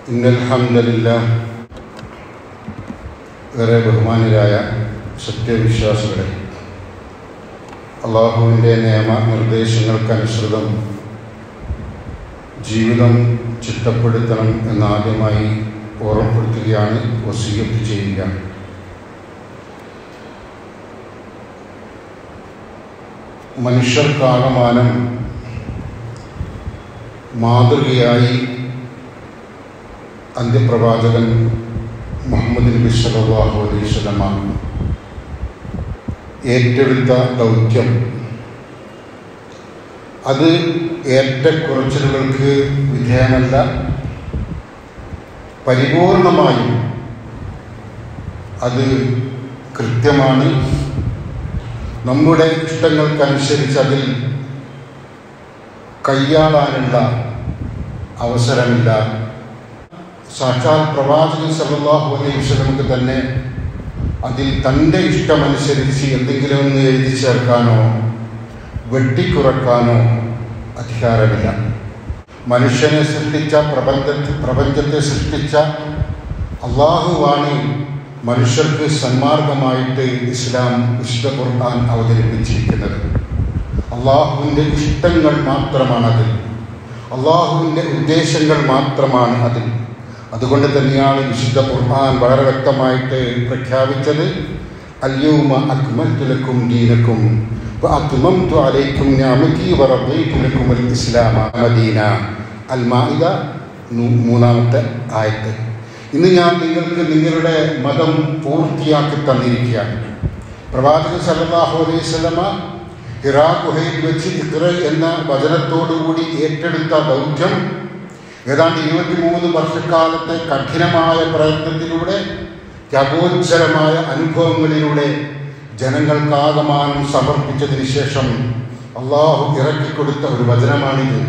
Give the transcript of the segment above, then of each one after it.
ഇന്ന അൽഹംദുലില്ലാ ഏറെ ബഹുമാനരായ സത്യവിശ്വാസികളെ അള്ളാഹുവിൻ്റെ നിയമ നിർദ്ദേശങ്ങൾക്കനുസൃതം ജീവിതം ചിട്ടപ്പെടുത്തണം എന്നാദ്യമായി ഓർമ്മപ്പെടുത്തുകയാണ് വസീയത്ത് ചെയ്യുക മനുഷ്യർക്കാകമാനം മാതൃകയായി അന്ത്യപ്രവാചകൻ മുഹമ്മദ് നബി സല്ലല്ലാഹു അലൈഹി വസല്ലമ ഏറ്റെടുത്ത ദൗത്യം അത് ഏറ്റക്കുറച്ചിലുകൾക്ക് വിധേയമല്ല പരിപൂർണമായും അത് കൃത്യമാണ് നമ്മുടെ ഇഷ്ടങ്ങൾക്കനുസരിച്ച് അതിൽ കയ്യാളാനുള്ള അവസരമില്ല സാക്ഷാൽ പ്രവാചകൻ സല്ലല്ലാഹു അലൈഹി വസല്ലമക്ക് തന്നെ അതിൽ തൻ്റെ ഇഷ്ടമനുസരിച്ച് എന്തെങ്കിലും ഒന്ന് എഴുതി ചേർക്കാനോ വെട്ടിക്കുറക്കാനോ അധികാരമില്ല മനുഷ്യനെ സൃഷ്ടിച്ച പ്രപഞ്ച പ്രപഞ്ചത്തെ സൃഷ്ടിച്ച അള്ളാഹുവാണ് മനുഷ്യർക്ക് സന്മാർഗമായിട്ട് ഇസ്ലാം വിശുദ്ധ ഖുർആൻ അവതരിപ്പിച്ചിരിക്കുന്നത് അള്ളാഹുവിൻ്റെ ഇഷ്ടങ്ങൾ മാത്രമാണ് അതിൽ അള്ളാഹുവിൻ്റെ ഉദ്ദേശങ്ങൾ മാത്രമാണ് അതിൽ അതുകൊണ്ട് തന്നെയാണ് വിശുദ്ധ ഖുർആൻ വളരെ വ്യക്തമായിട്ട് പ്രഖ്യാപിച്ചത് അല്യൂമ അക്മൽത്തുലക്കും ദീനക്കും وأتممت عليكم نعمتي ورضيت لكم الإسلام മദീന അൽ മാഇദ മൂന്നാമത്തെ ആയത്ത് ഇന്ന് ഞാൻ നിങ്ങൾക്ക് നിങ്ങളുടെ മതം പൂർത്തിയാക്കി തന്നിരിക്കുകയാണ് പ്രവാചകൻ സല്ലല്ലാഹു അലൈഹി വസല്ലമ ഹിറാ ഗുഹയിൽ വെച്ച് ഇഖ്റ എന്ന വചനത്തോടുകൂടി ഏറ്റെടുത്ത ദൗത്യം ഏതാണ്ട് ഇരുപത്തിമൂന്ന് വർഷക്കാലത്തെ കഠിനമായ പ്രയത്നത്തിലൂടെ ത്യാഗോജ്ജലമായ അനുഭവങ്ങളിലൂടെ ജനങ്ങൾക്കാകമാനം സമർപ്പിച്ചതിന് ശേഷം അള്ളാഹു ഇറക്കിക്കൊടുത്ത ഒരു വചനമാണിത്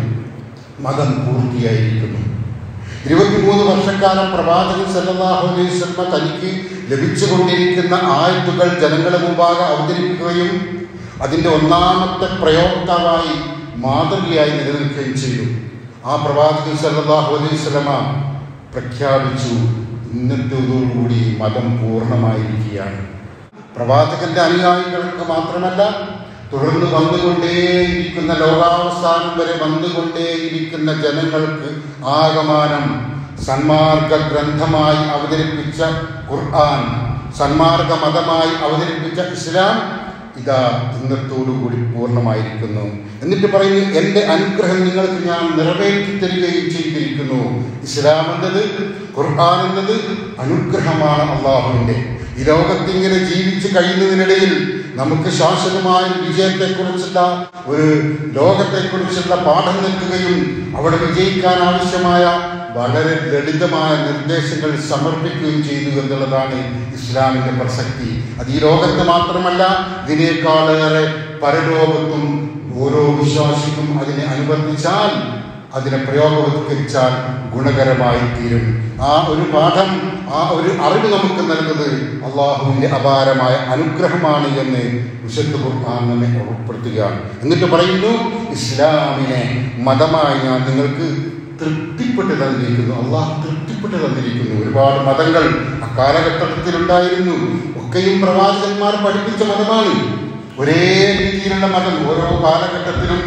മതം പൂർത്തിയായിരിക്കുന്നു ഇരുപത്തിമൂന്ന് വർഷക്കാലം പ്രവാചകൻ സല്ലല്ലാഹു അലൈഹി വസല്ലമ തനിക്ക് ലഭിച്ചുകൊണ്ടിരിക്കുന്ന ആയത്തുകൾ ജനങ്ങളുടെ മുമ്പാകെ അവതരിപ്പിക്കുകയും അതിൻ്റെ ഒന്നാമത്തെ പ്രയോക്താവായി മാതൃകയായി നിലനിൽക്കുകയും ചെയ്തു ആ പ്രവാചകൻ സല്ലല്ലാഹു അലൈഹി വസല്ലമ പ്രഖ്യാപിച്ചു ഇന്നത്തോടുകൂടി മതം പൂർണ്ണമായിരിക്കുകയാണ് പ്രവാചകന്റെ അനുയായികൾക്ക് മാത്രമല്ല തുടർന്ന് വന്നുകൊണ്ടേയിരിക്കുന്ന ലോകാവസാനം വരെ വന്നുകൊണ്ടേയിരിക്കുന്ന ജനങ്ങൾക്ക് ആകമാനം സന്മാർഗ ഗ്രന്ഥമായി അവതരിപ്പിച്ച ഖുർആൻ സന്മാർഗ മതമായി അവതരിപ്പിച്ച ഇസ്ലാം ഇതാ ഇന്നത്തോടുകൂടി പൂർണ്ണമായിരിക്കുന്നു എന്നിട്ട് പറയുന്നു എൻ്റെ അനുഗ്രഹം നിങ്ങൾക്ക് ഞാൻ നിറവേറ്റി തരികയും ചെയ്തിരിക്കുന്നു ഇസ്ലാം എന്നത് ഖുർആൻ എന്നത് അനുഗ്രഹമാണ് അള്ളാഹുവിൻ്റെ ഈ ലോകത്തിങ്ങനെ ജീവിച്ച് കഴിയുന്നതിനിടയിൽ നമുക്ക് ശാശ്വതമായ വിജയത്തെക്കുറിച്ചുള്ള ഒരു ലോകത്തെക്കുറിച്ചുള്ള പാഠം നിൽക്കുകയും അവിടെ വിജയിക്കാൻ ആവശ്യമായ വളരെ ലളിതമായ നിർദ്ദേശങ്ങൾ സമർപ്പിക്കുകയും ചെയ്തു എന്നുള്ളതാണ് ഇസ്ലാമിന്റെ പ്രസക്തി അത് ഈ ലോകത്ത് മാത്രമല്ല ഇതിനേക്കാളേറെ പരലോകത്തും ഓരോ വിശ്വാസിക്കും അതിനെ അനുബന്ധിച്ചാൽ അതിനെ പ്രയോഗവത്കരിച്ചാൽ ഗുണകരമായി തീരും ആ ഒരു പാഠം ആ ഒരു അറിവ് നമുക്ക് നൽകുന്നത് അള്ളാഹുവിൻ്റെ അപാരമായ അനുഗ്രഹമാണ് എന്ന് വിശുദ്ധ ഖുർആൻ നമ്മെ ഉറപ്പെടുത്തുകയാണ് എന്നിട്ട് പറയുന്നു ഇസ്ലാമിനെ മതമായി ഞാൻ നിങ്ങൾക്ക് തൃപ്തിപ്പെട്ട് തന്നിരിക്കുന്നു അള്ളാഹു തൃപ്തിപ്പെട്ട് തന്നിരിക്കുന്നു ഒരുപാട് മതങ്ങൾ അക്കാലഘട്ടത്തിലുണ്ടായിരുന്നു ഒക്കെയും പ്രവാചകന്മാർ പഠിപ്പിച്ച മതമാണ് ഒരേ രീതിയിലുള്ള മതം ഓരോ കാലഘട്ടത്തിലും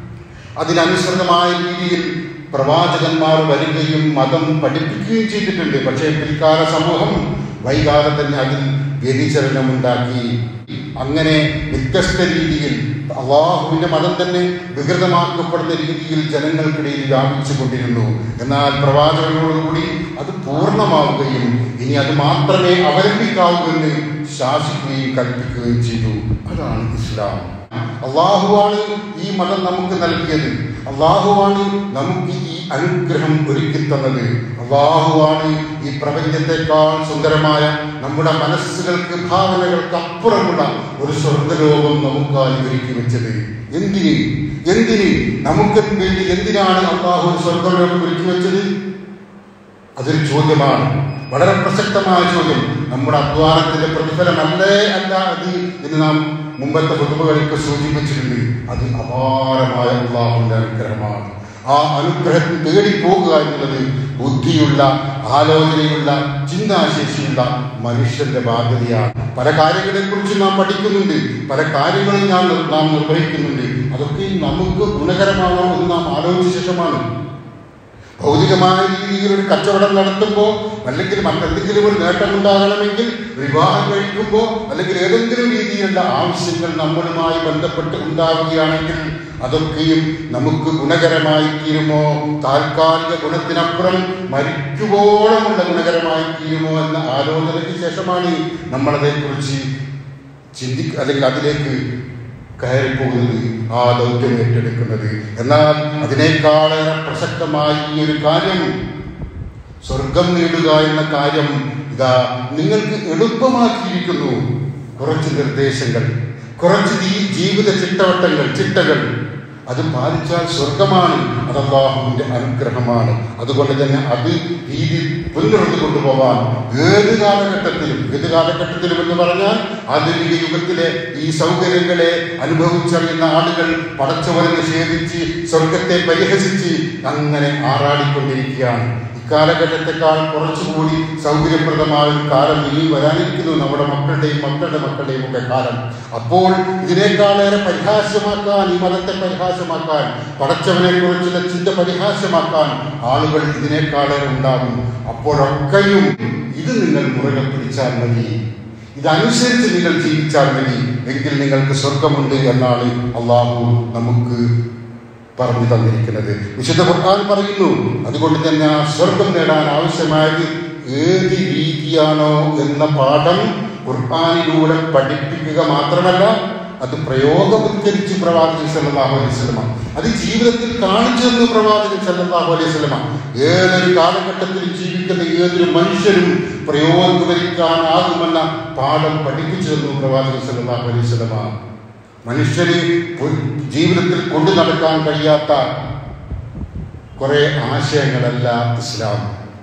അതിനനുസൃതമായ രീതിയിൽ പ്രവാചകന്മാർ വരികയും മതം പഠിപ്പിക്കുകയും ചെയ്തിട്ടുണ്ട് പക്ഷേ പിൽക്കാല സമൂഹം വൈകാതെ തന്നെ അതിൽ വ്യതിചലനമുണ്ടാക്കി അങ്ങനെ വ്യത്യസ്ത രീതിയിൽ അള്ളാഹുവിൻ്റെ മതം തന്നെ വികൃതമാക്കപ്പെടുന്ന രീതിയിൽ ജനങ്ങൾക്കിടയിൽ വ്യാപിച്ചു കൊണ്ടിരുന്നു എന്നാൽ പ്രവാചകനോടുകൂടി അത് പൂർണ്ണമാവുകയും ഇനി അത് മാത്രമേ അവലംബിക്കാവൂ എന്ന് ശാസിക്കുകയും കൽപ്പിക്കുകയും ചെയ്തു അതാണ് ഇസ്ലാം അള്ളാഹുവാണ് ഈ മതം നമുക്ക് നൽകിയത് അള്ളാഹുവാണ് നമുക്ക് ഈ അനുഗ്രഹം ഒരുക്കി തന്നത് അള്ളാഹുവാണ് ഈ പ്രപഞ്ചത്തെക്കാൾ സുന്ദരമായ നമ്മുടെ മനസ്സുകൾക്ക് ഭാവനകൾക്ക് അപ്പുറമുള്ള ഒരു സ്വർഗലോകം നമുക്കായി ഒരുക്കി വെച്ചത് എന്തിന് എന്തിന് നമുക്ക് വേണ്ടി എന്തിനാണ് അള്ളാഹു ഒരു സ്വർഗലോകം ഒരുക്കി വെച്ചത് അതൊരു ചോദ്യമാണ് വളരെ പ്രസക്തമായ ചോദ്യം നമ്മുടെ അധ്വാനത്തിന്റെ പ്രതിഫലമല്ലേ അല്ല അത് എന്ന് നാം മുമ്പത്തെ പൊതുവുകളൊക്കെ സൂചിപ്പിച്ചിട്ടുണ്ട് അത് അപാരമായ അള്ളാഹുവിന്റെ അനുഗ്രഹമാണ് ആ അനുഗ്രഹം തേടി പോകുക എന്നുള്ളത് ബുദ്ധിയുള്ള ആലോചനയുള്ള ചിന്താശേഷിയുള്ള മനുഷ്യന്റെ ബാധ്യതയാണ് പല കാര്യങ്ങളെക്കുറിച്ച് നാം പഠിക്കുന്നുണ്ട് പല കാര്യങ്ങളും നാം നാം നിർവഹിക്കുന്നുണ്ട് അതൊക്കെ നമുക്ക് ഗുണകരമാണോ എന്ന് നാം ആലോചിച്ച ശേഷമാണ് ഭൗതികമായ രീതിയിൽ ഒരു കച്ചവടം നടത്തുമ്പോൾ അല്ലെങ്കിൽ മറ്റെന്തെങ്കിലും ഒരു നേട്ടം ഉണ്ടാകണമെങ്കിൽ വിവാഹം കഴിക്കുമ്പോൾ അല്ലെങ്കിൽ ഏതെങ്കിലും രീതിയിലുള്ള ആവശ്യങ്ങൾ നമ്മളുമായി ബന്ധപ്പെട്ട് ഉണ്ടാവുകയാണെങ്കിൽ അതൊക്കെയും നമുക്ക് ഗുണകരമായി തീരുമോ താൽക്കാലിക ഗുണത്തിനപ്പുറം മരിക്കുവോളമുള്ള ഗുണകരമായി തീരുമോ എന്ന ആലോചനയ്ക്ക് ശേഷമാണ് നമ്മളതേക്കുറിച്ച് ചിന്തി അല്ലെങ്കിൽ അതിലേക്ക് കയറിപ്പോകുന്നത് ആ ദൗത്യം ഏറ്റെടുക്കുന്നത് എന്നാൽ അതിനേക്കാളേറെ പ്രസക്തമായ ഈ ഒരു കാര്യം സ്വർഗം നേടുക എന്ന കാര്യം ഇതാ നിങ്ങൾക്ക് എളുപ്പമാക്കിയിരിക്കുന്നു കുറച്ച് നിർദ്ദേശങ്ങൾ കുറച്ച് ഈ ജീവിത ചിട്ടവട്ടങ്ങൾ ചിട്ടകൾ അത് പാലിച്ചാൽ സ്വർഗമാണ് അത് അള്ളാഹുവിന്റെ അനുഗ്രഹമാണ് അതുകൊണ്ട് തന്നെ അത് രീതി മുൻനിർത്തി കൊണ്ടുപോകാൻ ഏത് കാലഘട്ടത്തിലും ഏത് കാലഘട്ടത്തിലും എന്ന് പറഞ്ഞാൽ ആധുനിക യുഗത്തിലെ ഈ സൗകര്യങ്ങളെ അനുഭവിച്ചറിയുന്ന ആളുകൾ പടച്ചവനെ നിഷേധിച്ച് സ്വർഗത്തെ പരിഹസിച്ച് അങ്ങനെ ആറാടിക്കൊണ്ടിരിക്കുകയാണ് ഇക്കാലഘട്ടത്തെക്കാൾ കുറച്ചുകൂടി സൗകര്യപ്രദമായ ഒരു കാലം ഇനി വരാനിരിക്കുന്നു നമ്മുടെ മക്കളുടെയും മക്കളുടെ മക്കളുടെയും ഒക്കെ കാലം അപ്പോൾ ഇതിനേക്കാളേറെ പരിഹാസ്യമാക്കാൻ ഈ മതത്തെ പരിഹാസ്യമാക്കാൻ പടച്ചവനെ കുറിച്ചുള്ള ചിന്ത പരിഹാസ്യമാക്കാൻ ആളുകൾ ഇതിനേക്കാളേറെ ഉണ്ടാകും അപ്പോഴൊക്കെയും ഇത് നിങ്ങൾ മുറുകെ പിടിച്ചാൽ മതി ഇതനുസരിച്ച് നിങ്ങൾ ജീവിച്ചാൽ മതി എങ്കിൽ നിങ്ങൾക്ക് സ്വർഗമുണ്ട് എന്നാണ് അള്ളാഹു നമുക്ക് പറഞ്ഞു തന്നിരിക്കുന്നത് വിശുദ്ധ ഖുർആൻ പറയുന്നു അതുകൊണ്ട് തന്നെ ആ സ്വർഗം നേടാൻ ആവശ്യമായത് ഏത് രീതിയാണോ എന്ന പാഠം ഖുർആാനിലൂടെ പഠിപ്പിക്കുക മാത്രമല്ല അത് പ്രയോഗവത്കരിച്ച് പ്രവാചകൻ സല്ലല്ലാഹു അലൈഹി വസല്ലമ അത് ജീവിതത്തിൽ കാണിച്ചു തന്നു പ്രവാചകൻ സല്ലല്ലാഹു അലൈഹി വസല്ലമ ഏതൊരു കാലഘട്ടത്തിൽ ജീവിക്കുന്ന ഏതൊരു മനുഷ്യരും പ്രയോഗവൽക്കാനാകുമെന്ന പാഠം പഠിപ്പിച്ചു തന്നു പ്രവാചകൻ സല്ലല്ലാഹു അലൈഹി വസല്ലമ മനുഷ്യന് പൊ- ജീവിതത്തിൽ കൊണ്ടു നടക്കാൻ കഴിയാത്ത കുറെ ആശയങ്ങളല്ല ഇസ്ലാം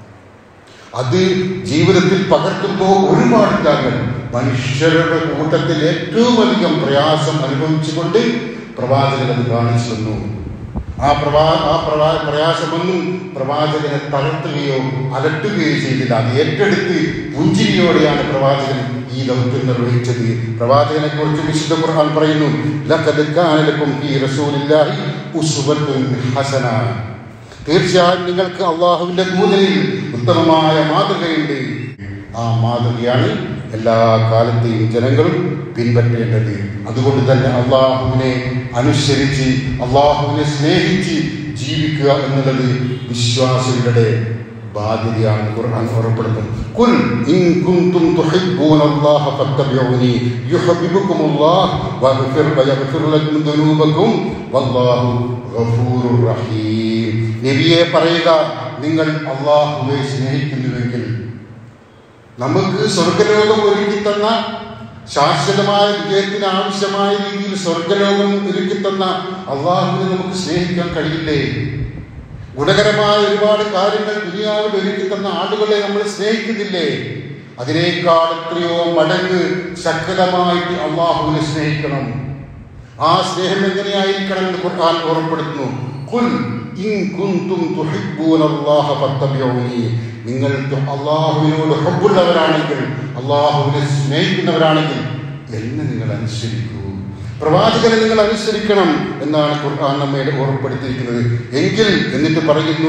അത് ജീവിതത്തിൽ പകർത്തുമ്പോൾ ഒരുപാട് കാര്യങ്ങൾ മനുഷ്യരുടെ കൂട്ടത്തിൽ ഏറ്റവും അധികം പ്രയാസം അനുഭവിച്ചുകൊണ്ട് പ്രവാചകൻ അത് കാണിച്ചു തന്നു ആ പ്രവാ ആ പ്രവാ പ്രയാസമൊന്നും പ്രവാചകനെ തളർത്തുകയോ അലട്ടുകയോ ചെയ്തില്ല അത് ഏറ്റെടുത്ത് പുഞ്ചിരിയോടെയാണ് പ്രവാചകൻ ഈ ദൗത്യം നിർവഹിച്ചത് പ്രവാചകനെ കുറിച്ച് വിശുദ്ധ ഖുർആൻ പറയുന്നു ലഖദ് കാന ലക്കും ഫീ റസൂലില്ലാഹി ഉസ്വത്തുൻ ഹസന തീർച്ചയായും നിങ്ങൾക്ക് അള്ളാഹുവിന്റെ ദൂതനിൽ ഉത്തമമായ മാതൃകയുണ്ട് ആ മാതൃകയാണ് എല്ലാ കാലത്തെയും ജനങ്ങളും പിൻപറ്റേണ്ടത് അതുകൊണ്ട് തന്നെ അള്ളാഹുവിനെ അനുസരിച്ച് അള്ളാഹുവിനെ സ്നേഹിച്ച് ജീവിക്കുക എന്നുള്ളത് വിശ്വാസികളുടെ ബാധ്യതയാണ് ഖുർആൻ ഓർമ്മപ്പെടുത്തും കുൽ ഇൻ കുൻതും തുഹിബ്ബൂന അല്ലാഹ ഫത്തബിഊനി യുഹബ്ബിബുകുമുല്ലാഹ് വഗ്ഫിർ വയഗ്ഫിർ ലക്കും ദുനൂബക്കും വല്ലാഹു ഗഫൂറുർ റഹീം നബിയെ പറയുക നിങ്ങൾ അള്ളാഹുവെ സ്നേഹിക്കുന്നുവെങ്കിൽ നമുക്ക് സ്വർഗലോകം ഒരുക്കി തന്ന ശാശ്വതമായ വിജയത്തിന് ആവശ്യമായ രീതിയിൽ സ്വർഗലോകം ഒരുക്കി തന്ന അള്ളാഹുവിനെ നമുക്ക് സ്നേഹിക്കാൻ കഴിയില്ലേ ഗുണകരമായ ഒരുപാട് കാര്യങ്ങൾ ദുനിയാവിൽ ഒരുക്കി തന്ന ആളുകളെ നമ്മൾ സ്നേഹിക്കുന്നില്ലേ അതിനേക്കാൾ എത്രയോ മടങ്ങ് ശക്തമായിട്ട് അള്ളാഹുവിനെ സ്നേഹിക്കണം ആ സ്നേഹം എങ്ങനെയായിരിക്കണം എന്ന് ഖുർആൻ ഓർമ്മപ്പെടുത്തുന്നു ഖുൽ ഇൻ കുൻതും തുഹിബ്ബൂന അല്ലാഹ ഫത്തബിഊനി നിങ്ങൾ അള്ളാഹുവിനോട് ഹബ്ബുള്ളവരാണെങ്കിൽ അള്ളാഹുവിനെ സ്നേഹിക്കുന്നവരാണെങ്കിൽ എന്നെ നിങ്ങൾ അനുസരിക്കൂ പ്രവാചകനെ നിങ്ങൾ അനുസരിക്കണം എന്നാണ് ഖുർആൻ നമ്മെ ഓർമ്മപ്പെടുത്തിയിരിക്കുന്നത് എങ്കിൽ എന്നിട്ട് പറയുന്നു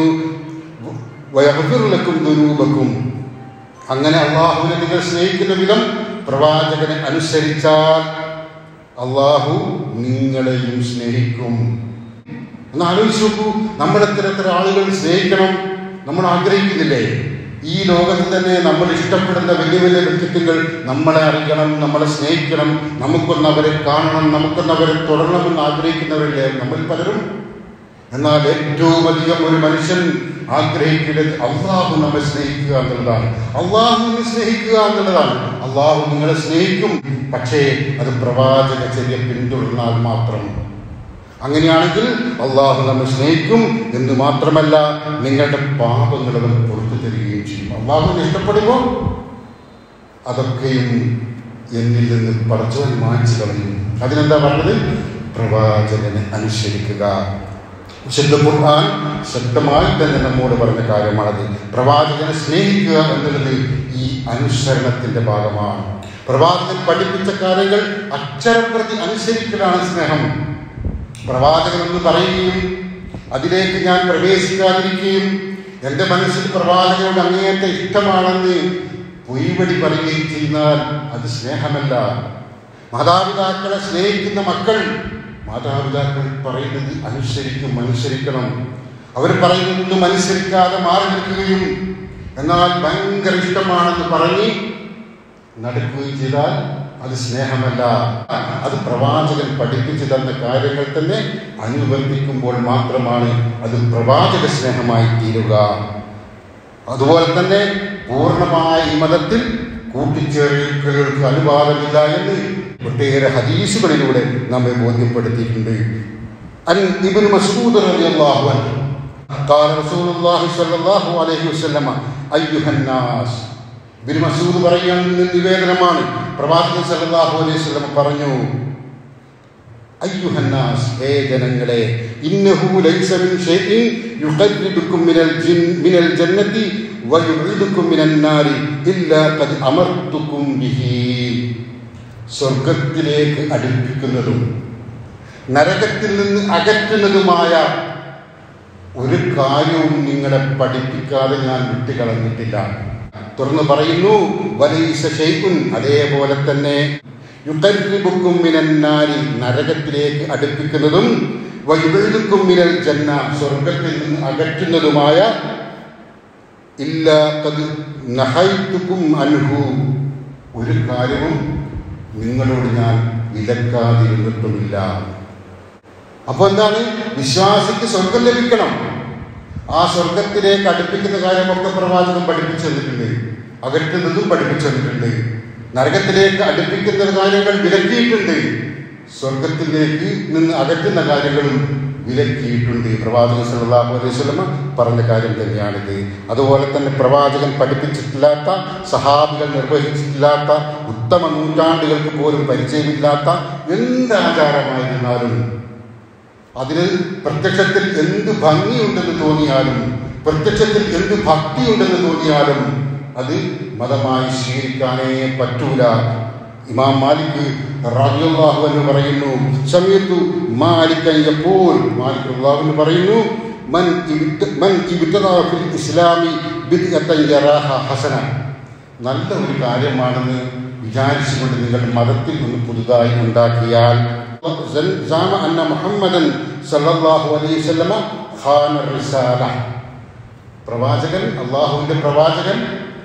വയഹുലക്കും ദുരൂപക്കും അങ്ങനെ അള്ളാഹുവിനെ നിങ്ങൾ സ്നേഹിക്കുന്ന വിധം പ്രവാചകനെ അനുസരിച്ചാൽ അള്ളാഹു നിങ്ങളെയും സ്നേഹിക്കും ഒന്ന് ആലോചിച്ച് നോക്കൂ നമ്മൾ എത്ര എത്ര ആളുകൾ സ്നേഹിക്കണം നമ്മൾ ആഗ്രഹിക്കുന്നില്ലേ ഈ ലോകത്ത് തന്നെ നമ്മൾ ഇഷ്ടപ്പെടുന്ന വലിയ വലിയ വ്യക്തിത്വങ്ങൾ നമ്മളെ അറിയണം നമ്മളെ സ്നേഹിക്കണം നമുക്കൊന്ന് അവരെ കാണണം നമുക്കൊന്ന് അവരെ തുടരണമെന്ന് ആഗ്രഹിക്കുന്നവരല്ലേ നമ്മൾ പലരും എന്നാൽ ഏറ്റവും അധികം ഒരു മനുഷ്യൻ ആഗ്രഹിക്കുന്നത് അള്ളാഹു നമ്മെ സ്നേഹിക്കുക എന്നുള്ളതാണ് അള്ളാഹുവിനെ സ്നേഹിക്കുക എന്നുള്ളതാണ് അള്ളാഹു നിങ്ങളെ സ്നേഹിക്കും പക്ഷേ അത് പ്രവാചക ചര്യ പിന്തുടർന്നാൽ മാത്രം അങ്ങനെയാണെങ്കിൽ അള്ളാഹു നമ്മെ സ്നേഹിക്കും എന്ന് മാത്രമല്ല നിങ്ങളുടെ പാപങ്ങൾ അവൻ പുറത്തു തരികയും ചെയ്യും അള്ളാഹുവിനെ ഇഷ്ടപ്പെടുമ്പോൾ അതൊക്കെയും എന്നിൽ നിന്ന് പടച്ചവൻ മായ്ച്ചു കളയും അതിനെന്താ പറഞ്ഞത് പ്രവാചകനെ അനുസരിക്കുക വിശുദ്ധ ഖുർആൻ ശക്തമായി തന്നെ നമ്മോട് പറഞ്ഞ കാര്യമാണത് പ്രവാചകനെ സ്നേഹിക്കുക എന്നുള്ളത് ഈ അനുസരണത്തിന്റെ ഭാഗമാണ് പ്രവാചകൻ പഠിപ്പിച്ച കാര്യങ്ങൾ അക്ഷരപ്രതി അനുസരിക്കലാണ് സ്നേഹം പ്രവാചകൻ എന്ന് പറയുകയും അതിലേക്ക് ഞാൻ പ്രവേശിക്കാതിരിക്കുകയും എൻ്റെ മനസ്സിൽ പ്രവാചകനോട് അങ്ങേയറ്റ ഇഷ്ടമാണെന്ന് പൊയ്വടി പറയുകയും ചെയ്താൽ അത് സ്നേഹമല്ല മാതാപിതാക്കളെ സ്നേഹിക്കുന്ന മക്കൾ മാതാപിതാക്കൾ പറയുന്നത് അനുസരിക്കും അനുസരിക്കണം അവർ പറയുന്നതൊന്നും അനുസരിക്കാതെ മാറി നിൽക്കുകയും എന്നാൽ ഭയങ്കര ഇഷ്ടമാണെന്ന് പറഞ്ഞ് നടക്കുകയും ചെയ്താൽ അത് സ്നേഹമല്ല അത് പ്രവാചകൻ പഠിപ്പിച്ചു തന്ന കാര്യങ്ങൾ തന്നെ അനുവർത്തിക്കുമ്പോൾ മാത്രമാണ് അത് പ്രവാചക സ്നേഹമായി തീരുക അതുപോലെ തന്നെ പൂർണ്ണമായ ഈ മതത്തിൽ കൂട്ടിച്ചേർക്കലുകൾക്ക് അനുവാദമില്ല എന്ന് ഒട്ടേറെ ഹദീസുകളിലൂടെ നമ്മെ ബോധ്യപ്പെടുത്തിയിട്ടുണ്ട് അൻ ഇബ്നു മസ്ഊദ് റളിയല്ലാഹു അൻഹു قال رسول الله صلى الله عليه وسلم أيها الناس ഇബ്നു മസ്ഊദ് പറയാൻ നിവേദനമാണ് പ്രവാചകൻ സല്ലല്ലാഹു അലൈഹി വസല്ലം പറഞ്ഞു അയ്യുഹന്നാസ് ഹേ ജനങ്ങളെ ഇന്നഹു ലൈസ മിൻ ഷൈഇൻ യുഖർരിബുക്കും മിനൽ ജിൻ മിനൽ ജന്നതി വയുഇദുക്കും മിനൻ നാരി ഇല്ലാ ഖദ് അമർത്തുക്കും ബിഹി സ്വർഗത്തിലേക്ക് അടുപ്പിക്കുന്നതും നരകത്തിൽ നിന്ന് അകറ്റുന്നതുമായ ഒരു കാര്യവും നിങ്ങളെ പഠിപ്പിക്കാതെ ഞാൻ വിട്ടുകളഞ്ഞിട്ടില്ല തുറന്നു പറയുന്നു വലൈസ ഷെയ്ഖുൻ അതേപോലെ തന്നെ യുദ്ധബുക്കും മിനന്നാരി നരകത്തിലേക്ക് അടുപ്പിക്കുന്നതും വൈവഴുതുക്കും മിനൽ ജന്ന സ്വർഗത്തിൽ നിന്ന് അകറ്റുന്നതുമായ ഇല്ല നഹൈത്തുക്കും അനുഹു ഒരു കാര്യവും നിങ്ങളോട് ഞാൻ വിലക്കാതിരുന്നിട്ടുമില്ല അപ്പൊ എന്താണ് വിശ്വാസിക്ക് സ്വർഗം ലഭിക്കണം ആ സ്വർഗത്തിലേക്ക് അടുപ്പിക്കുന്ന കാര്യമൊക്കെ പ്രവാചകൻ പഠിപ്പിച്ചു തന്നിട്ടുണ്ട് അകറ്റുന്നതും പഠിപ്പിച്ചു തന്നിട്ടുണ്ട് നരകത്തിലേക്ക് അടുപ്പിക്കുന്ന കാര്യങ്ങൾ വിലക്കിയിട്ടുണ്ട് സ്വർഗത്തിലേക്ക് നിന്ന് അകറ്റുന്ന കാര്യങ്ങളും വിലക്കിയിട്ടുണ്ട് പ്രവാചകൻ സല്ലല്ലാഹു അലൈഹി വസല്ലമ പറഞ്ഞ കാര്യം തന്നെയാണിത് അതുപോലെ തന്നെ പ്രവാചകൻ പഠിപ്പിച്ചിട്ടില്ലാത്ത സഹാബികൾ നിർവഹിച്ചിട്ടില്ലാത്ത ഉത്തമ നൂറ്റാണ്ടുകൾക്ക് പോലും പരിചയമില്ലാത്ത എന്ത് ആചാരമായിരുന്നാലും അതിന് പ്രത്യക്ഷത്തിൽ എന്ത് ഭംഗിയുണ്ടെന്ന് തോന്നിയാലും പ്രത്യക്ഷത്തിൽ എന്ത് ഭക്തിയുണ്ടെന്ന് തോന്നിയാലും അത് മതമായി സ്വീകരിക്കാനേ പറ്റൂല ഇമാം മാലിക് റളിയല്ലാഹു എന്ന് പറയുന്നു സമയത്തു മാലിക്കൻ യപ്പോൾ മാലിക് റളിയല്ലാഹു എന്ന് പറയുന്നു മൻ ഇബ്ത- മൻ ഇബ്തദാ ഫിൽ ഇസ്ലാമി ബിദ്അത്തൻ യറാഹ ഹസന നല്ല ഒരു കാര്യമാണെന്ന് വിചാരിച്ചുകൊണ്ട് നിങ്ങൾ മതത്തിൽ ഒന്ന് പുതുതായി ഉണ്ടാക്കിയാൽ زعم أن محمدا صلى الله عليه وسلم خان الرسالة പ്രവാചകൻ അള്ളാഹുവിന്റെ പ്രവാചകൻ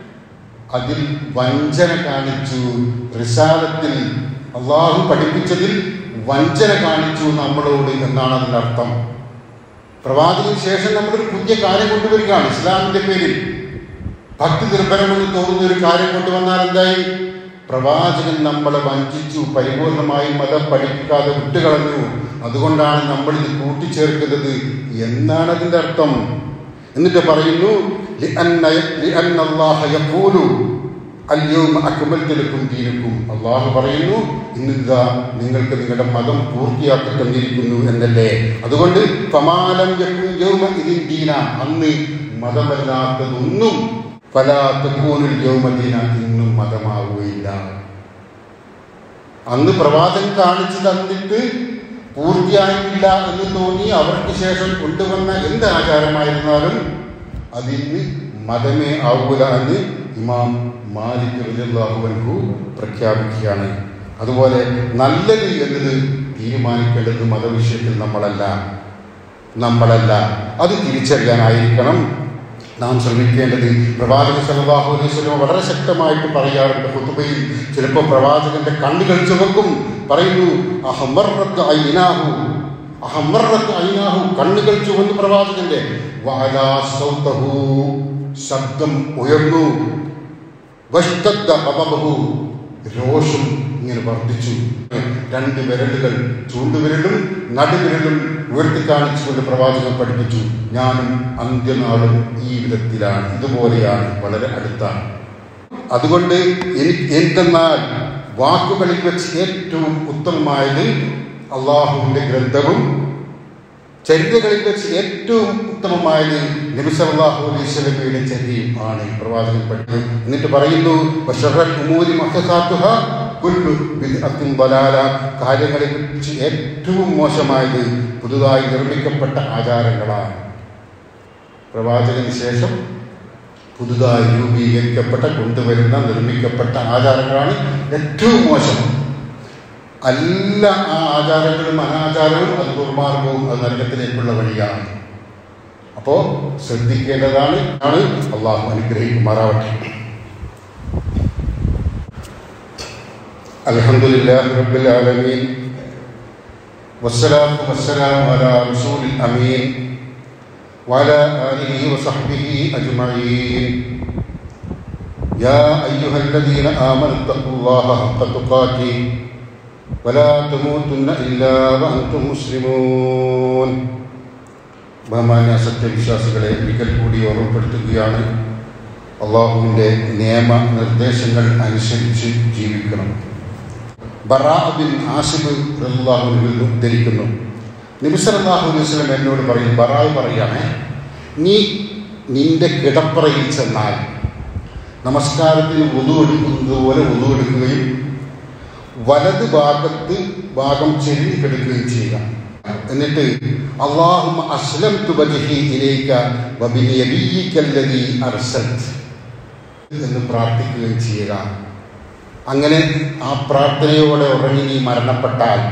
അതിൽ വഞ്ചന കാണിച്ചു റിസാലത്തിൽ അള്ളാഹു പഠിപ്പിച്ചതിൽ വഞ്ചന കാണിച്ചു നമ്മളോട് എന്നാണ് അതിൻ്റെ അർത്ഥം പ്രവാചകന് ശേഷം നമ്മളൊരു പുതിയ കാര്യം കൊണ്ടുവരികയാണ് ഇസ്ലാമിന്റെ പേരിൽ ഭക്തി നിർഭരമെന്ന് തോന്നുന്ന ഒരു കാര്യം കൊണ്ടുവന്നാൽ എന്തായി പ്രവാചകൻ നമ്മളെ വഞ്ചിച്ചു പരിപൂർണമായി മതം പഠിപ്പിക്കാതെ വിട്ടുകളഞ്ഞു അതുകൊണ്ടാണ് നമ്മൾ ഇത് കൂട്ടിച്ചേർക്കുന്നത് എന്നാണ് അതിന്റെ അർത്ഥം എന്നിട്ട് പറയുന്നു "ലിഅന്ന- ലിഅന്ന അല്ലാഹ യഖൂലു അല്യൗമ അക്മൽതു ലക്കും ദീനക്കും അള്ളാഹു പറയുന്നു ഇന്നിതാ നിങ്ങൾക്ക് നിങ്ങളുടെ മതം പൂർത്തിയാക്കി തന്നിരിക്കുന്നു എന്നല്ലേ അതുകൊണ്ട് ഫമാലം യക്കും യൗമ ഇതിൻ ദീന അന്ന് മതമല്ലാത്തതൊന്നും ഫലാത്തക്കൂനിൽ യൗമദീന ഇന്നും മതമാവുകയില്ല അന്ന് പ്രവാചകൻ കാണിച്ചു തന്നിട്ട് പൂർത്തിയായിട്ടില്ല എന്ന് തോന്നി അവർക്ക് ശേഷം കൊണ്ടുവന്ന എന്ത് ആചാരമായിരുന്നാലും അതിന് മതമേ ആവൂല എന്ന് ഇമാം മാലിക് റളിയല്ലാഹു പ്രഖ്യാപിക്കുകയാണ് അതുപോലെ നല്ലത് എന്നത് തീരുമാനിക്കേണ്ടത് മതവിഷയത്തിൽ നമ്മളല്ല നമ്മളല്ല അത് തിരിച്ചറിയാനായിരിക്കണം നാം ശ്രമിക്കേണ്ടത് പ്രവാചകൻ സല്ലല്ലാഹു അലൈഹി വസല്ലം വളരെ ശക്തമായിട്ട് പറയാറുണ്ട് ഖുതുബയിൽ ചിലപ്പോൾ പ്രവാചകന്റെ കണ്ണുകൾ ചുവക്കും പറയുന്നു അഹമറത്ത് ഐനാഹു അഹമറത്ത് ഐനാഹു കണ്ണുകൾ ചുവന്നു പ്രവാചകന്റെ വഅലാ സൗതഹു ശബ്ദം ഉയർന്നു വഷ്തദ്ദ ഖബബഹു രോഷം ഇങ്ങനെ വർദ്ധിച്ചു രണ്ട് വിരലുകൾ ചൂണ്ടുവിരലും നടുവിരലും ഉയർത്തി കാണിച്ചുകൊണ്ട് പ്രവാചകൻ പഠിപ്പിച്ചു ഞാനും അന്ത്യനാളും ഈ വിധത്തിലാണ് ഇതുപോലെയാണ് വളരെ അടുത്താണ് അതുകൊണ്ട് എനിക്ക് എന്തെന്നാൽ വാക്കുകളിൽ വെച്ച് ഏറ്റവും ഉത്തമമായത് അള്ളാഹുവിൻ്റെ ഗ്രന്ഥവും ചര്യകളിൽ വെച്ച് ഏറ്റവും ഉത്തമമായത് നബി സല്ലല്ലാഹു അലൈഹി വസല്ലമയുടെ ചര്യയും ആണ് പ്രവാചകൻ പഠിക്കുന്നത് എന്നിട്ട് പറയുന്നു വശറൽ ഉമൂരി മഹസാത്തുഹ കുല്ലു ബിദ്അത്തിൻ ദലാല കാര്യങ്ങളെ വെച്ച് ഏറ്റവും മോശമായത് പുതുതായി നിർമ്മിക്കപ്പെട്ട ആചാരങ്ങളാണ് പ്രവാചകന് ശേഷം പുതുതായി രൂപീകരിക്കപ്പെട്ട കൊണ്ടുവരുന്ന നിർമ്മിക്കപ്പെട്ട ആചാരങ്ങളാണ് ഏറ്റവും മോശം എല്ലാ ആ ആചാരങ്ങളും അനാചാരവും അത് ദുർമാർഗവും അത് നരകത്തിലേക്കുള്ള വഴിയാണ് അപ്പോ ശ്രദ്ധിക്കേണ്ടതാണ് ആണ് അള്ളാഹു അനുഗ്രഹിക്കുമാറാവട്ടെ അൽഹംദുലില്ലാഹി റബ്ബിൽ ആലമീൻ വസ്സലാത്തു വസ്സലാമു അലാ റസൂലിൽ അമീൻ وعلى آله وصحبه أجمعين يا أيها الذين آمنوا اتقوا الله حق تقاته ولا تموتن إلا وأنتم مسلمون ബഹുമാന്യ സത്യവിശ്വാസികളെ ഒരിക്കൽ കൂടി ഓർമ്മപ്പെടുത്തുകയാണ് അള്ളാഹുവിൻ്റെ നിയമ നിർദ്ദേശങ്ങൾ അനുസരിച്ച് ജീവിക്കണം ബറാ ബിൻ ആസിബ് റല്ലാഹുവിൽ ഉദ്ധരിക്കുന്നു നിമിസറല്ലാഹു വസ്ലം എന്നോട് പറയും ബറാവ് പറയാണ് നീ നിന്റെ കിടപ്പറയിൽ ചെന്നാൽ നമസ്കാരത്തിന് ഒതു എടുക്കുന്നത് പോലെ ഒതു എടുക്കുകയും വലത് ഭാഗത്ത് ഭാഗം ചെരിഞ്ഞു കിടക്കുകയും ചെയ്യുക എന്നിട്ട് അള്ളാഹും അസ്ലം തുബജഹി ഇലേക്ക് വബിനിയബീക്കല്ലതി അർസൽത്ത് എന്ന് പ്രാർത്ഥിക്കുകയും ചെയ്യുക അങ്ങനെ ആ പ്രാർത്ഥനയോടെ ഉറങ്ങി നീ മരണപ്പെട്ടാൽ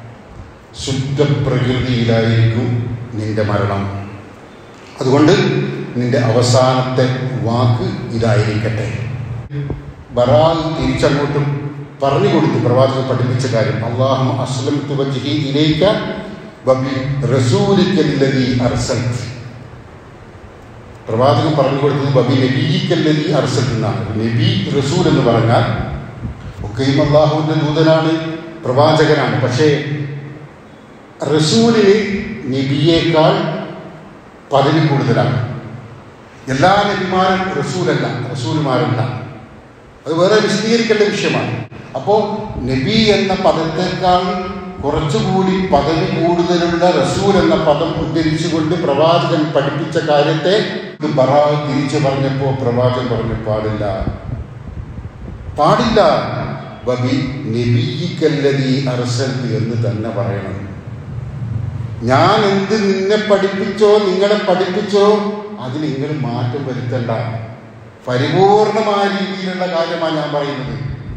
ശുദ്ധപ്രകൃതിയിലായിരിക്കും നിന്റെ മരണം അതുകൊണ്ട് നിന്റെ അവസാനത്തെ വാക്ക് ഇതായിരിക്കട്ടെ ബറാൽ തിരിച്ചങ്ങോട്ടും പറഞ്ഞു കൊടുത്തു പ്രവാചകൻ പഠിപ്പിച്ച കാര്യം അള്ളാഹു അസ്ലം തുവജി ഇലേക്ക് ബബി റസൂലിക്കല്ലതി അർസൽത്ത് പ്രവാചകൻ പറഞ്ഞു കൊടുത്തത് ബബി നബീക്കല്ലതി അർസൽത്ത് എന്നാണ് നബി റസൂൽ എന്ന് പറഞ്ഞാൽ ഒക്കെയും അള്ളാഹുവിൻ്റെ ദൂതനാണ് പ്രവാചകനാണ് പക്ഷേ റസൂലിന് നബിയേക്കാൾ പദവി കൂടുതലാണ് എല്ലാ നബിമാരും റസൂലല്ല റസൂലുമാരല്ല അത് വേറെ വിശദീകരിക്കേണ്ട വിഷയമാണ് അപ്പോൾ നബി എന്ന പദത്തേക്കാൾ കുറച്ചുകൂടി പദവി കൂടുതലുള്ള റസൂൽ എന്ന പദം ഉദ്ധരിച്ചുകൊണ്ട് പ്രവാചകൻ പഠിപ്പിച്ച കാര്യത്തെ ഇത് ബറാവ് തിരിച്ചു പറഞ്ഞപ്പോൾ പ്രവാചകൻ പറഞ്ഞു പാടില്ല പാടില്ല ബബി നബിക്കല്ലതി അർസൽത്ത് എന്ന് തന്നെ പറയണം ഞാൻ എന്ത് നിന്നെ പഠിപ്പിച്ചോ നിങ്ങളെ പഠിപ്പിച്ചോ അതിൽ നിങ്ങൾ മാറ്റം വരുത്തണ്ട പരിപൂർണമായ രീതിയിലുള്ള കാര്യമാണ് ഞാൻ പറയുന്നത്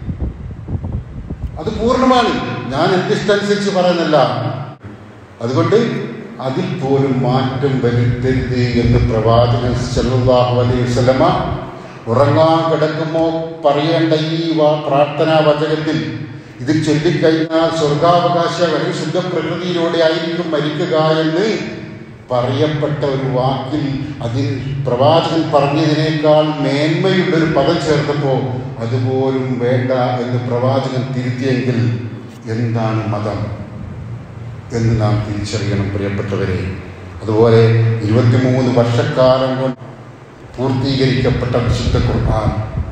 അത് പൂർണ്ണമാണ് ഞാൻ എൻ്റെ ഇഷ്ടമനുസരിച്ച് പറയുന്നല്ല അതുകൊണ്ട് അതിൽ പോലും മാറ്റം വരുത്തരുത് എന്ന് പ്രവാചകൻ സല്ലല്ലാഹു അലൈഹി വസല്ലമ ഉറങ്ങാൻ കിടക്കുമോ പറയേണ്ട ഈ വാ- പ്രാർത്ഥനാ വചനത്തിൽ ഇത് ചൊല്ലിക്കഴിഞ്ഞാൽ സ്വർഗാവകാശ അല്ലെങ്കിൽ ശുദ്ധപ്രകൃതിയിലൂടെ ആയിരിക്കും മരിക്കുക എന്ന് പറയപ്പെട്ട ഒരു വാക്കിൽ അതിൽ പ്രവാചകൻ പറഞ്ഞതിനേക്കാൾ മേന്മയുള്ള ഒരു പദം ചേർത്തപ്പോൾ അതുപോലും വേണ്ട എന്ന് പ്രവാചകൻ തിരുത്തിയെങ്കിൽ എന്താണ് മതം എന്ന് നാം തിരിച്ചറിയണം പ്രിയപ്പെട്ടവരെ അതുപോലെ ഇരുപത്തിമൂന്ന് വർഷക്കാലം കൊണ്ട് പൂർത്തീകരിക്കപ്പെട്ട വിശുദ്ധ ഖുർആൻ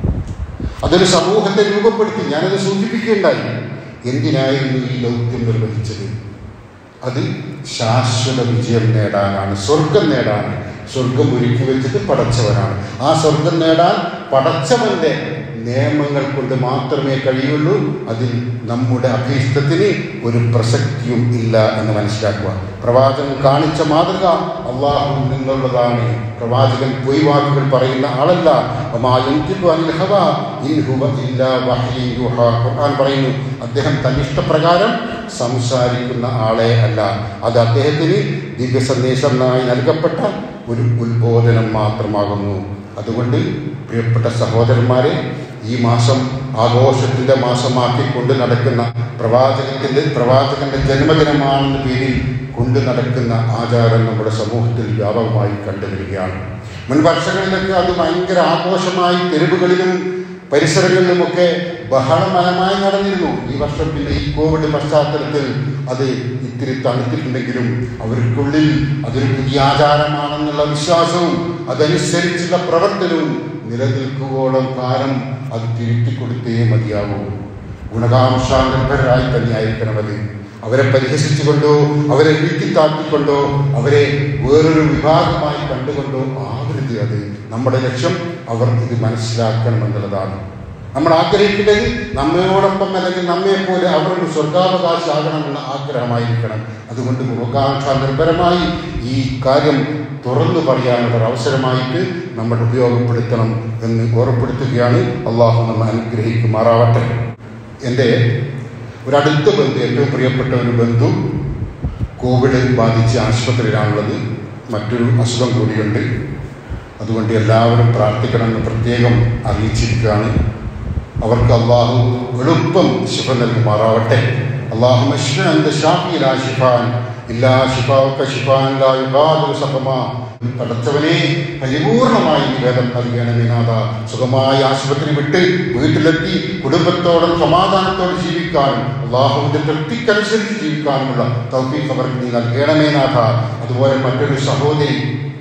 അതൊരു സമൂഹത്തെ രൂപപ്പെടുത്തി ഞാനത് സൂചിപ്പിക്കുകയുണ്ടായി എന്തിനായിരുന്നു ഈ ദൗത്യം നിർവഹിച്ചത് അത് ശാശ്വത വിജയം നേടാനാണ് സ്വർഗം നേടാൻ സ്വർഗം ഒരുക്കി വെച്ചത് പടച്ചവനാണ് ആ സ്വർഗം നേടാൻ പടച്ചവന്റെ നിയമങ്ങൾ കൊണ്ട് മാത്രമേ കഴിയുള്ളൂ അതിൽ നമ്മുടെ അഭീഷ്ടത്തിന് ഒരു പ്രസക്തിയും ഇല്ല എന്ന് മനസ്സിലാക്കുക പ്രവാചകൻ കാണിച്ച മാതൃക അള്ളാഹുവിൽ നിന്നുള്ളതാണ് പ്രവാചകൻ പൊയ് വാക്കുകൾ പറയുന്ന ആളല്ല വമാ യൻതിഖു അനിൽ ഹവാ ഇൻ ഹുവ ഇല്ലാ വഹ്യുൻ യുഹാ. ഖുർആൻ പറയുന്നു അദ്ദേഹം തന്നിഷ്ടപ്രകാരം സംസാരിക്കുന്ന ആളെ അല്ല അത് അദ്ദേഹത്തിന് ദിവ്യ സന്ദേശമായി നൽകപ്പെട്ട ഒരു ഉത്ബോധനം മാത്രമാകുന്നു അതുകൊണ്ട് പ്രിയപ്പെട്ട സഹോദരന്മാരെ ഈ മാസം ആഘോഷത്തിന്റെ മാസമാക്കി കൊണ്ട് നടക്കുന്ന പ്രവാചകത്തിന്റെ പ്രവാചകന്റെ ജന്മദിനമാണെന്ന പേരിൽ കൊണ്ട് നടക്കുന്ന ആചാരം നമ്മുടെ സമൂഹത്തിൽ വ്യാപകമായി കണ്ടുവരികയാണ് മുൻ വർഷങ്ങളിലൊക്കെ അത് ഭയങ്കര ആഘോഷമായി തെരുവുകളിലും പരിസരങ്ങളിലുമൊക്കെ ബഹളമയമായി നടന്നിരുന്നു ഈ വർഷം പിന്നെ ഈ കോവിഡ് പശ്ചാത്തലത്തിൽ അത് ഇത്തിരി തണുത്തിട്ടുണ്ടെങ്കിലും അവർക്കുള്ളിൽ അതൊരു പുതിയ ആചാരമാണെന്നുള്ള വിശ്വാസവും അതനുസരിച്ചുള്ള പ്രവർത്തനവും നിലനിൽക്കുവോളം കാലം അത് തിരുത്തി കൊടുത്തേ മതിയാവൂ ഗുണകാംശാന്തരായി തന്നെ ആയിരിക്കണം അത് അവരെ പരിഹസിച്ചുകൊണ്ടോ അവരെ വീട്ടിത്താട്ടിക്കൊണ്ടോ അവരെ വേറൊരു വിഭാഗമായി കണ്ടുകൊണ്ടോ ആവരുത് അത് നമ്മുടെ ലക്ഷ്യം അവർ ഇത് മനസ്സിലാക്കണമെന്നുള്ളതാണ് നമ്മൾ ആഗ്രഹിക്കേണ്ടത് നമ്മയോടൊപ്പം അല്ലെങ്കിൽ നമ്മെ പോലെ അവരുടെ സ്വർഗാവകാശമാകണമെന്ന ആഗ്രഹമായിരിക്കണം അതുകൊണ്ട് മുഖാംക്ഷ നിർഭരമായി ഈ കാര്യം തുറന്നു പറയാനുള്ള ഒരു അവസരമായിട്ട് നമ്മൾ ഉപയോഗപ്പെടുത്തണം എന്ന് ഓർമ്മപ്പെടുത്തുകയാണ് അള്ളാഹു നമ്മെ അനുഗ്രഹിക്കുമാറാവട്ടെ എൻ്റെ ഒരടുത്ത ബന്ധു ഏറ്റവും പ്രിയപ്പെട്ട ഒരു ബന്ധു കോവിഡ് ബാധിച്ച് ആശുപത്രിയിലാണുള്ളത് മറ്റൊരു അസുഖം കൂടിയുണ്ട് അതുകൊണ്ട് എല്ലാവരും പ്രാർത്ഥിക്കണമെന്ന് പ്രത്യേകം അറിയിച്ചിരിക്കുകയാണ് അവർക്ക് അള്ളാഹു എളുപ്പം ശിഫ നൽകുമാറാവട്ടെ അള്ളാഹു ഷാഫിയിലാ ഷിഫാൻ ഇല്ലാ ഷിഫാവക്ക ഷിഫാൻ ലാ യുഗാദിറു സഖമാ പടച്ചവനെ പരിപൂർണമായി നിവേദം നൽകണമേ നാഥ സുഖമായി ആശുപത്രി വിട്ട് വീട്ടിലെത്തി കുടുംബത്തോടും സമാധാനത്തോടെ ജീവിക്കാനും അള്ളാഹുവിന്റെ തൃപ്തിക്കനുസരിച്ച് ജീവിക്കാനുമുള്ള തൗഫീഖ് അവർക്ക് നീ നൽകണമേ നാഥ അതുപോലെ മറ്റൊരു സഹോദരി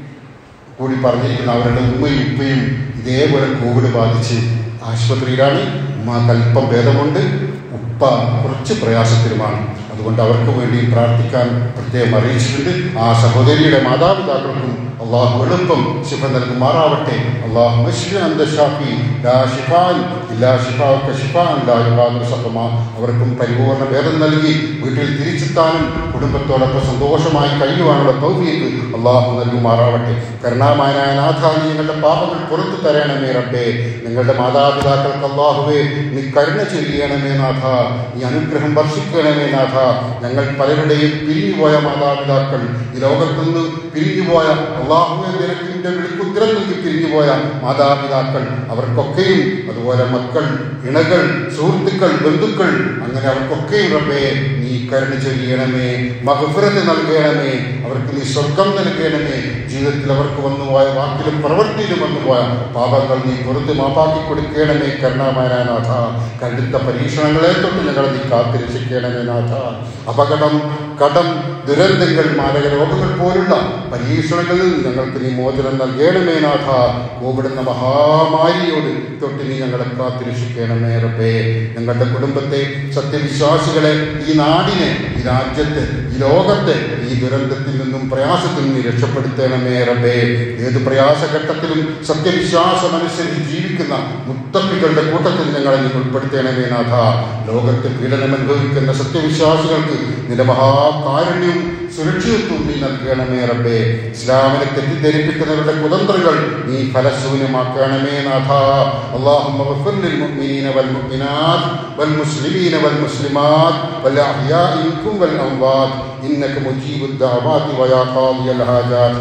കൂടി പറഞ്ഞിരിക്കുന്ന അവരുടെ ഉമ്മയും ഉപ്പയും ഇതേപോലെ കോവിഡ് ബാധിച്ച് ആശുപത്രിയിലാണ് ഉമ്മക്ക് അല്പം ഭേദമുണ്ട് ഉപ്പ കുറച്ച് പ്രയാസത്തിലുമാണ് അതുകൊണ്ട് അവർക്ക് വേണ്ടി പ്രാർത്ഥിക്കാൻ പ്രത്യേകം അറിയിച്ചിട്ടുണ്ട് ആ സഹോദരിയുടെ മാതാപിതാക്കൾക്കും അള്ളാഹു എളുപ്പം ശിഫ നൽകുമാറാവട്ടെ അള്ളാഹു അന്ത ഷാഫി ലാ ഷിഫാൻ ഇല്ലാ ഷിഫാവക്ക ഷിഫാൻ ലാ യുഗാദിറു സഖമാ അവർക്കും പരിപൂർണ്ണ ഭേദം നൽകി വീട്ടിൽ തിരിച്ചെത്താനും കുടുംബത്തോടൊപ്പം സന്തോഷമായി കഴിയുവാനുള്ള തൗഫീഖ് അള്ളാഹു നൽകുമാറാവട്ടെ കരുണാമയനായ നാഥ നീ ഞങ്ങളുടെ പാപങ്ങൾ പുറത്തു തരണമേ റബ്ബേ നിങ്ങളുടെ മാതാപിതാക്കൾക്ക് അള്ളാഹുവേ നീ കരുണ ചെയ്യണമേ നാഥ നീ അനുഗ്രഹം വർഷിക്കണമേ നാഥ ഞങ്ങൾ പലരുടെയും പിരിഞ്ഞുപോയ മാതാപിതാക്കൾ ഈ ലോകത്തു നിന്ന് പിരിഞ്ഞുപോയ അള്ളാഹുവെ നിനക്കിന്റെ വിളിക്കുത്തരം നൽകി പിരിഞ്ഞുപോയ മാതാപിതാക്കൾ അവർക്കൊക്കെയും അതുപോലെ മക്കൾ ഇണകൾ സുഹൃത്തുക്കൾ ബന്ധുക്കൾ അങ്ങനെ അവർക്കൊക്കെയും റബ്ബേ നീ കരുണ ചെയ്യണമേ മഹഫുരത്ത് നൽകണമേ അവർക്ക് നീ സ്വർഗം നൽകണമേ ജീവിതത്തിൽ അവർക്ക് വന്നുപോയ വാക്കിലും പ്രവൃത്തിയിലും വന്നുപോയ പാപങ്ങൾ നീ പുറത്ത് മാപ്പാക്കി കൊടുക്കണമേ കരുണാമയനാഥ കടുത്ത പരീക്ഷണങ്ങളെ തൊട്ട് ഞങ്ങളെ നീ കാത്തിരക്ഷിക്കണമേ നാഥ അപകടം കടം ദുരന്തങ്ങൾ മാരക രോഗങ്ങൾ പോലുള്ള പരീക്ഷണങ്ങളിൽ ഞങ്ങൾക്ക് നീ മോചനം നൽകണമേ നാഥ കോവിഡ് എന്ന മഹാമാരിയോട് തൊട്ട് നീ ഞങ്ങളെ കാത്തിരക്ഷിക്കണമേ റബ്ബേ ഞങ്ങളുടെ കുടുംബത്തെ സത്യവിശ്വാസികളെ ഈ നാടിനെ ഈ രാജ്യത്തെ ഈ ലോകത്തെ ഈ ദുരന്തത്തിൽ നിന്നും പ്രയാസത്തിൽ നിന്ന് രക്ഷപ്പെടുത്തണമേ റബ്ബേ ഏത് പ്രയാസഘട്ടത്തിലും സത്യവിശ്വാസമനുസരിച്ച് ജീവിക്കുന്ന മുത്തപ്പികളുടെ കൂട്ടത്തിൽ ഞങ്ങളെ നീ ഉൾപ്പെടുത്തണമേ നാഥ ലോകത്ത് പീഡനം അനുഭവിക്കുന്ന സത്യവിശ്വാസികൾക്ക് നിന്റെ മഹാകാരുണ്യവും സുരക്ഷിതത്വം നീ നൽകണമേ റബ്ബേ ഇസ്ലാമിനെ തെറ്റിദ്ധരിപ്പിക്കുന്നവരുടെ കുതന്ത്രങ്ങൾ നീ ഫലശൂന്യമാക്കണമേ നാഥ اللهم اغفر للمؤمنين والمؤمنات والمسلمين والمسلمات والأحياء منكم والأموات إنك مجيب الدعوات ويا قاضي الحاجات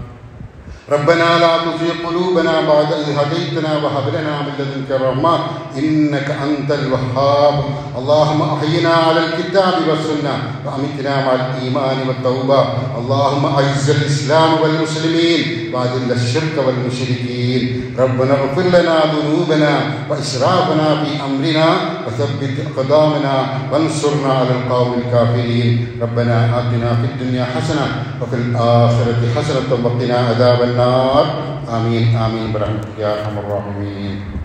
ربنا لا تزغ قلوبنا بعد إذ هديتنا وهب لنا من لدنك رحمة إنك أنت الوهاب اللهم أحينا على الكتاب والسنة وأمتنا مع الإيمان والتوبة اللهم أعز الإسلام والمسلمين وأذل الشرك والمشركين ربنا اغفر لنا ذنوبنا وإسرافنا في أمرنا وثبت أقدامنا وانصرنا على القوم الكافرين ربنا آتنا في الدنيا حسنة وفي الآخرة حسنة وقنا عذاب النار آمين آمين برحمتك يا أرحم الراحمين